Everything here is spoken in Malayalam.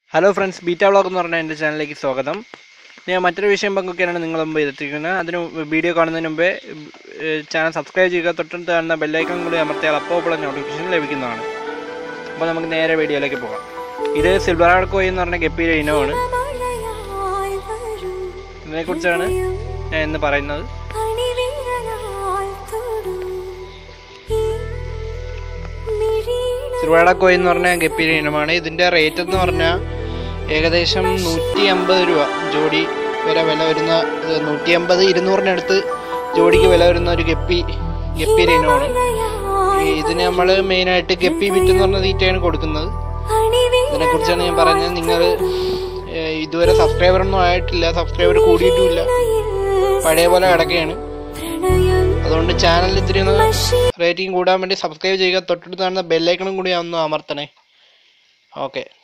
ഹലോ ഫ്രണ്ട്സ് ബീറ്റ വ്ളോഗ് എന്ന് പറഞ്ഞ എൻ്റെ ചാനലിലേക്ക് സ്വാഗതം ഞാൻ മറ്റൊരു വിഷയം പങ്കുവയ്ക്കാനാണ് നിങ്ങൾ മുമ്പ് എത്തിയിരിക്കുന്നത് അതിന് വീഡിയോ കാണുന്നതിന് മുമ്പേ ചാനൽ സബ്സ്ക്രൈബ് ചെയ്യുക തൊട്ടടുത്ത് കാണുന്ന ബെല്ലൈക്കൺ കൂടി അമർത്തിയാൽ അപ്പോൾ ഉള്ള നോട്ടിഫിക്കേഷൻ ലഭിക്കുന്നതാണ് അപ്പോൾ നമുക്ക് നേരെ വീഡിയോയിലേക്ക് പോകാം ഇത് സിൽവർ ആർക്കോയി എന്ന് പറഞ്ഞ ഗപ്പിയുടെ ഇനമാണ് ഇതിനെക്കുറിച്ചാണ് ഞാൻ ഇന്ന് പറയുന്നത് സിൽവർ കോയി എന്ന് പറഞ്ഞ ഗപ്പിയുടെ ഇനമാണ് ഇതിൻ്റെ റേറ്റ് എന്ന് പറഞ്ഞാൽ ഏകദേശം നൂറ്റി അമ്പത് രൂപ ജോഡി വരെ വില വരുന്ന നൂറ്റി അമ്പത് ഇരുന്നൂറിനടുത്ത് ജോഡിക്ക് വില വരുന്ന ഒരു ഗപ്പി ഗപ്പിയുടെ ഇനമാണ് ഈ ഇതിന് നമ്മൾ മെയിനായിട്ട് ഗപ്പി വിറ്റ് എന്ന് പറഞ്ഞ തീറ്റയാണ് കൊടുക്കുന്നത് ഇതിനെക്കുറിച്ചാണ് ഞാൻ പറഞ്ഞത് നിങ്ങൾ ഇതുവരെ സബ്സ്ക്രൈബർ ഒന്നും ആയിട്ടില്ല സബ്സ്ക്രൈബർ കൂടിയിട്ടുമില്ല പഴയ പോലെ കിടക്കുകയാണ് അതുകൊണ്ട് ചാനൽ ഇത്തിരി ഒന്ന് റേറ്റിംഗ് കൂടാൻ വേണ്ടി സബ്സ്ക്രൈബ് ചെയ്യുക തൊട്ടടുത്ത് കാണുന്ന ബെല്ലൈക്കണും കൂടി ഒന്ന് അമർത്തണേ ഓക്കെ